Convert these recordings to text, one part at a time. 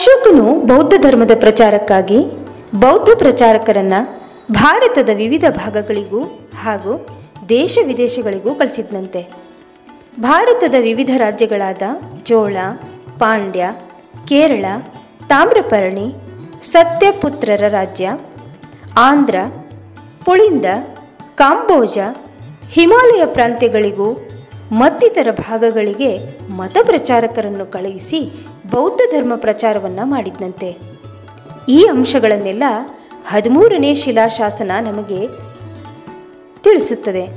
ಅಶೋಕನು ಬೌದ್ಧ ಧರ್ಮದ ಪ್ರಚಾರಕ್ಕಾಗಿ ಬೌದ್ಧ ಪ್ರಚಾರಕರನ್ನ ಭಾರತದ ವಿವಿಧ ಭಾಗಗಳಿಗೂ ಹಾಗೂ ದೇಶ ವಿದೇಶಗಳಿಗೂ ಕಳಿಸಿದ್ನಂತೆ ಭಾರತದ ವಿವಿಧ ರಾಜ್ಯಗಳಾದ ಚೋಳ ಪಾಂಡ್ಯ ಕೇರಳ ತಾಮ್ರಪರ್ಣಿ ಸತ್ಯಪುತ್ರರ ರಾಜ್ಯ ಆಂಧ್ರ ಪುಳಿಂದ ಕಾಂಬೋಜ ಹಿಮಾಲಯ ಪ್ರಾಂತ್ಯಗಳಿಗೂ ಮತ್ತಿತರ ಭಾಗಗಳಿಗೆ ಮತ ಪ್ರಚಾರಕರನ್ನು ಕಳುಹಿಸಿ ಬೌದ್ಧ ಧರ್ಮ ಪ್ರಚಾರವನ್ನು ಮಾಡಿದ್ನಂತೆ ಈ ಅಂಶಗಳನ್ನೆಲ್ಲ ಹದಿಮೂರನೇ ಶಿಲಾಶಾಸನ ನಮಗೆ ತಿಳಿಸುತ್ತದೆ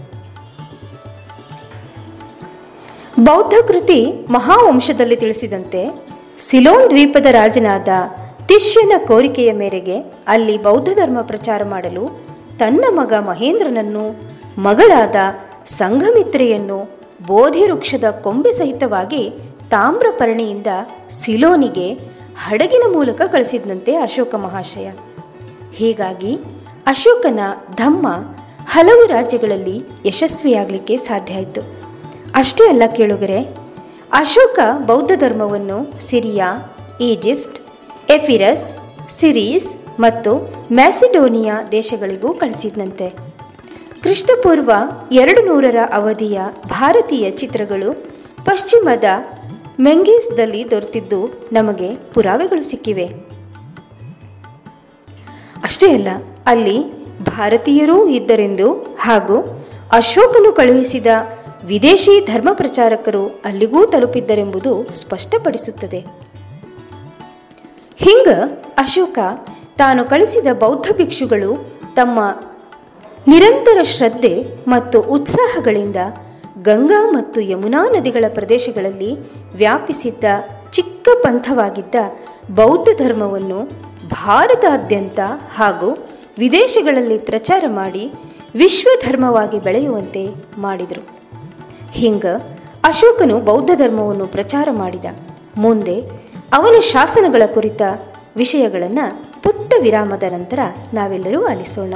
ಬೌದ್ಧ ಕೃತಿ ಮಹಾವಂಶದಲ್ಲಿ ತಿಳಿಸಿದಂತೆ ಸಿಲೋನ್ ದ್ವೀಪದ ರಾಜನಾದ ತಿಷ್ಯನ ಕೋರಿಕೆಯ ಮೇರೆಗೆ ಅಲ್ಲಿ ಬೌದ್ಧ ಧರ್ಮ ಪ್ರಚಾರ ಮಾಡಲು ತನ್ನ ಮಗ ಮಹೇಂದ್ರನನ್ನು ಮಗಳಾದ ಸಂಘಮಿತ್ರೆಯನ್ನು ಬೋಧಿ ವೃಕ್ಷದ ಕೊಂಬೆ ಸಹಿತವಾಗಿ ತಾಮ್ರಪರ್ಣಿಯಿಂದ ಸಿಲೋನಿಗೆ ಹಡಗಿನ ಮೂಲಕ ಕಳಿಸಿದಂತೆ ಅಶೋಕ ಮಹಾಶಯ ಹೀಗಾಗಿ ಅಶೋಕನ ಧಮ್ಮ ಹಲವು ರಾಜ್ಯಗಳಲ್ಲಿ ಯಶಸ್ವಿಯಾಗಲಿಕ್ಕೆ ಸಾಧ್ಯ ಆಯಿತು ಅಷ್ಟೇ ಅಲ್ಲ ಕೇಳುಗರೆ ಅಶೋಕ ಬೌದ್ಧ ಧರ್ಮವನ್ನು ಸಿರಿಯಾ ಈಜಿಪ್ಟ್ ಎಫಿರಸ್ ಸಿರೀಸ್ ಮತ್ತು ಮ್ಯಾಸಿಡೋನಿಯಾ ದೇಶಗಳಿಗೂ ಕಳಿಸಿದ್ನಂತೆ ಕ್ರಿಸ್ತಪೂರ್ವ ಎರಡು ನೂರರ ಅವಧಿಯ ಭಾರತೀಯ ಚಿತ್ರಗಳು ಪಶ್ಚಿಮದ ಮೆಂಗೀಸ್ದಲ್ಲಿ ದೊರೆತಿದ್ದು ನಮಗೆ ಪುರಾವೆಗಳು ಸಿಕ್ಕಿವೆ ಅಷ್ಟೇ ಅಲ್ಲ ಅಲ್ಲಿ ಭಾರತೀಯರೂ ಇದ್ದರೆಂದು ಹಾಗೂ ಅಶೋಕನು ಕಳುಹಿಸಿದ ವಿದೇಶಿ ಧರ್ಮ ಪ್ರಚಾರಕರು ಅಲ್ಲಿಗೂ ತಲುಪಿದ್ದರೆಂಬುದು ಸ್ಪಷ್ಟಪಡಿಸುತ್ತದೆ ಹಿಂಗ ಅಶೋಕ ತಾನು ಕಳಿಸಿದ ಬೌದ್ಧ ಭಿಕ್ಷುಗಳು ತಮ್ಮ ನಿರಂತರ ಶ್ರದ್ಧೆ ಮತ್ತು ಉತ್ಸಾಹಗಳಿಂದ ಗಂಗಾ ಮತ್ತು ಯಮುನಾ ನದಿಗಳ ಪ್ರದೇಶಗಳಲ್ಲಿ ವ್ಯಾಪಿಸಿದ್ದ ಚಿಕ್ಕ ಪಂಥವಾಗಿದ್ದ ಬೌದ್ಧ ಧರ್ಮವನ್ನು ಭಾರತಾದ್ಯಂತ ಹಾಗೂ ವಿದೇಶಗಳಲ್ಲಿ ಪ್ರಚಾರ ಮಾಡಿ ವಿಶ್ವ ಧರ್ಮವಾಗಿ ಬೆಳೆಯುವಂತೆ ಮಾಡಿದರು ಹಿಂಗ ಅಶೋಕನು ಬೌದ್ಧ ಧರ್ಮವನ್ನು ಪ್ರಚಾರ ಮಾಡಿದ ಮುಂದೆ ಅವನ ಶಾಸನಗಳ ಕುರಿತ ವಿಷಯಗಳನ್ನು ಪುಟ್ಟ ವಿರಾಮದ ನಂತರ ನಾವೆಲ್ಲರೂ ಆಲಿಸೋಣ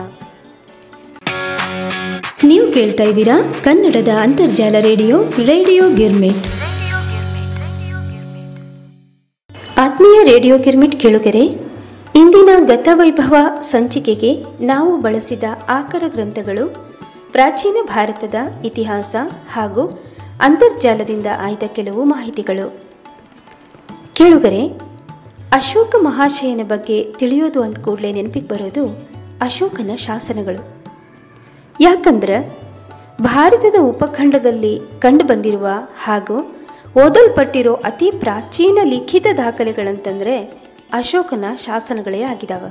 ನೀವು ಕೇಳ್ತಾ ಇದ್ದೀರಾ ಕನ್ನಡದ ಅಂತರ್ಜಾಲ ರೇಡಿಯೋ ರೇಡಿಯೋ ಗಿರ್ಮಿಟ್ ಆತ್ಮೀಯ ರೇಡಿಯೋ ಗಿರ್ಮಿಟ್ ಕೇಳುಗರೆ ಇಂದಿನ ಗತವೈಭವ ಸಂಚಿಕೆಗೆ ನಾವು ಬಳಸಿದ ಆಕರ ಗ್ರಂಥಗಳು ಪ್ರಾಚೀನ ಭಾರತದ ಇತಿಹಾಸ ಹಾಗೂ ಅಂತರ್ಜಾಲದಿಂದ ಆಯ್ದ ಕೆಲವು ಮಾಹಿತಿಗಳು ಕೇಳುಗರೆ ಅಶೋಕ ಮಹಾಶಯನ ಬಗ್ಗೆ ತಿಳಿಯೋದು ಅಂದ ಕೂಡಲೇ ನೆನಪಿಗೆ ಬರೋದು ಅಶೋಕನ ಶಾಸನಗಳು ಯಾಕಂದ್ರೆ ಭಾರತದ ಉಪಖಂಡದಲ್ಲಿ ಕಂಡುಬಂದಿರುವ ಹಾಗೂ ಓದಲ್ಪಟ್ಟಿರೋ ಅತಿ ಪ್ರಾಚೀನ ಲಿಖಿತ ದಾಖಲೆಗಳಂತಂದರೆ ಅಶೋಕನ ಶಾಸನಗಳೇ ಆಗಿದಾವ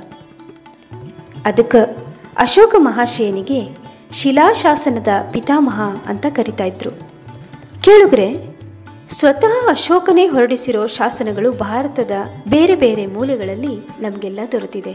ಅದಕ್ಕೆ ಅಶೋಕ ಮಹಾಶಯನಿಗೆ ಶಿಲಾಶಾಸನದ ಪಿತಾಮಹ ಅಂತ ಕರಿತಾ ಇದ್ರು ಕೇಳುಗ್ರೆ ಸ್ವತಃ ಅಶೋಕನೇ ಹೊರಡಿಸಿರೋ ಶಾಸನಗಳು ಭಾರತದ ಬೇರೆ ಬೇರೆ ಮೂಲೆಗಳಲ್ಲಿ ನಮಗೆಲ್ಲ ದೊರೆತಿದೆ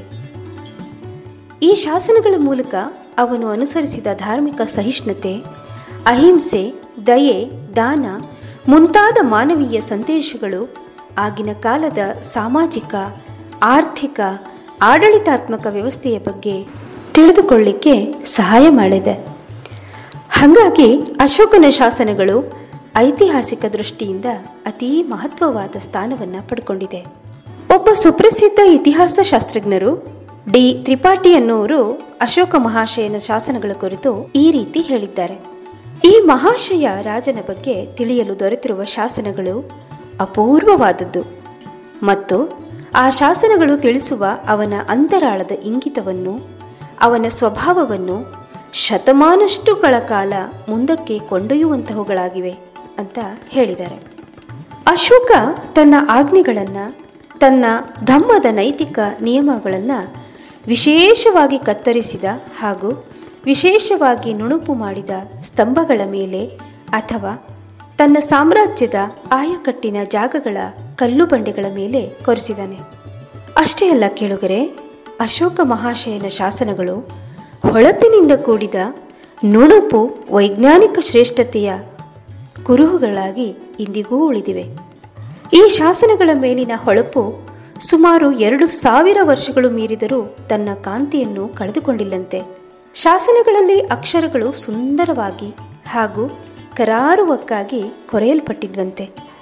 ಈ ಶಾಸನಗಳ ಮೂಲಕ ಅವನು ಅನುಸರಿಸಿದ ಧಾರ್ಮಿಕ ಸಹಿಷ್ಣುತೆ ಅಹಿಂಸೆ ದಯೆ ದಾನ ಮುಂತಾದ ಮಾನವೀಯ ಸಂದೇಶಗಳು ಆಗಿನ ಕಾಲದ ಸಾಮಾಜಿಕ ಆರ್ಥಿಕ ಆಡಳಿತಾತ್ಮಕ ವ್ಯವಸ್ಥೆಯ ಬಗ್ಗೆ ತಿಳಿದುಕೊಳ್ಳಿಕ್ಕೆ ಸಹಾಯ ಮಾಡಿದೆ ಹಾಗಾಗಿ ಅಶೋಕನ ಶಾಸನಗಳು ಐತಿಹಾಸಿಕ ದೃಷ್ಟಿಯಿಂದ ಅತೀ ಮಹತ್ವವಾದ ಸ್ಥಾನವನ್ನು ಪಡ್ಕೊಂಡಿದೆ ಒಬ್ಬ ಸುಪ್ರಸಿದ್ಧ ಇತಿಹಾಸ ಶಾಸ್ತ್ರಜ್ಞರು ಡಿ ತ್ರಿಪಾಠಿ ಅನ್ನುವರು ಅಶೋಕ ಮಹಾಶಯನ ಶಾಸನಗಳ ಕುರಿತು ಈ ರೀತಿ ಹೇಳಿದ್ದಾರೆ ಈ ಮಹಾಶಯ ರಾಜನ ಬಗ್ಗೆ ತಿಳಿಯಲು ದೊರೆತಿರುವ ಶಾಸನಗಳು ಅಪೂರ್ವವಾದದ್ದು ಮತ್ತು ಆ ಶಾಸನಗಳು ತಿಳಿಸುವ ಅವನ ಅಂತರಾಳದ ಇಂಗಿತವನ್ನು ಅವನ ಸ್ವಭಾವವನ್ನು ಶತಮಾನಷ್ಟುಗಳ ಕಾಲ ಮುಂದಕ್ಕೆ ಕೊಂಡೊಯ್ಯುವಂತಹವುಗಳಾಗಿವೆ ಅಂತ ಹೇಳಿದ್ದಾರೆ ಅಶೋಕ ತನ್ನ ಆಜ್ಞೆಗಳನ್ನು ತನ್ನ ಧಮ್ಮದ ನೈತಿಕ ನಿಯಮಗಳನ್ನು ವಿಶೇಷವಾಗಿ ಕತ್ತರಿಸಿದ ಹಾಗೂ ವಿಶೇಷವಾಗಿ ನುಣುಪು ಮಾಡಿದ ಸ್ತಂಭಗಳ ಮೇಲೆ ಅಥವಾ ತನ್ನ ಸಾಮ್ರಾಜ್ಯದ ಆಯಕಟ್ಟಿನ ಜಾಗಗಳ ಕಲ್ಲು ಬಂಡೆಗಳ ಮೇಲೆ ಕೊರೆಸಿದ್ದಾನೆ ಅಷ್ಟೇ ಅಲ್ಲ ಕೇಳುಗರೆ ಅಶೋಕ ಮಹಾಶಯನ ಶಾಸನಗಳು ಹೊಳಪಿನಿಂದ ಕೂಡಿದ ನುಣುಪು ವೈಜ್ಞಾನಿಕ ಶ್ರೇಷ್ಠತೆಯ ಕುರುಹುಗಳಾಗಿ ಇಂದಿಗೂ ಉಳಿದಿವೆ ಈ ಶಾಸನಗಳ ಮೇಲಿನ ಹೊಳಪು ಸುಮಾರು ಎರಡು ಸಾವಿರ ವರ್ಷಗಳು ಮೀರಿದರೂ ತನ್ನ ಕಾಂತಿಯನ್ನು ಕಳೆದುಕೊಂಡಿಲ್ಲಂತೆ ಶಾಸನಗಳಲ್ಲಿ ಅಕ್ಷರಗಳು ಸುಂದರವಾಗಿ ಹಾಗೂ ಕರಾರುವಕ್ಕಾಗಿ ಕೊರೆಯಲ್ಪಟ್ಟಿದ್ವಂತೆ